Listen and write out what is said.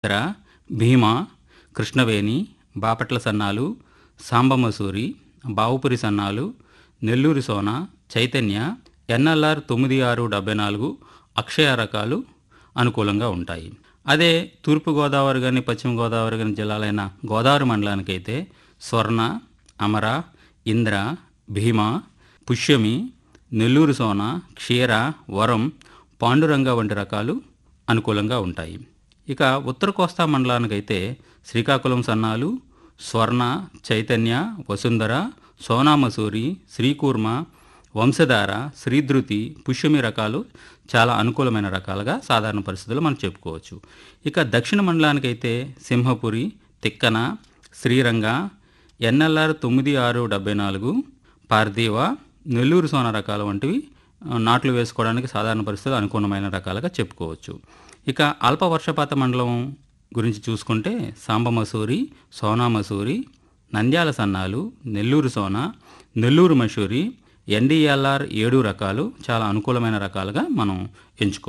ఇతర భీమా కృష్ణవేణి బాపట్ల సన్నాలు సాంబమసూరి బావుపురి సన్నాలు నెల్లూరు సోన చైతన్య ఎన్ఎల్ఆర్ తొమ్మిది ఆరు డెబ్బై నాలుగు అక్షయ రకాలు అనుకూలంగా ఉంటాయి అదే తూర్పుగోదావరి కానీ పశ్చిమ గోదావరి కానీ జిల్లాలైన గోదావరి మండలానికైతే స్వర్ణ అమర ఇంద్ర భీమ పుష్యమి నెల్లూరు సోన క్షీర వరం పాండురంగ వంటి రకాలు అనుకూలంగా ఉంటాయి ఇక ఉత్తర కోస్తా మండలానికైతే శ్రీకాకుళం సన్నాలు స్వర్ణ చైతన్య వసుంధర సోనామసూరి శ్రీకూర్మ వంశధార శ్రీధృతి పుష్యమి రకాలు చాలా అనుకూలమైన రకాలుగా సాధారణ పరిస్థితుల్లో మనం చెప్పుకోవచ్చు ఇక దక్షిణ మండలానికైతే సింహపురి తిక్కన శ్రీరంగ ఎన్ఎల్ఆర్ తొమ్మిది ఆరు డెబ్బై నాలుగు పార్థివ నెల్లూరు సోన రకాలు వంటివి ఆ, నాట్లు వేసుకోవడానికి సాధారణ పరిస్థితులు అనుకూలమైన రకాలుగా చెప్పుకోవచ్చు ఇక అల్ప వర్షపాత మండలం గురించి చూసుకుంటే సాంబమసూరి సోనా మసూరి నంద్యాల సన్నాలు నెల్లూరు సోన నెల్లూరు మసూరి ఎన్డీఎల్ఆర్ ఏడు రకాలు చాలా అనుకూలమైన రకాలుగా మనం ఎంచుకో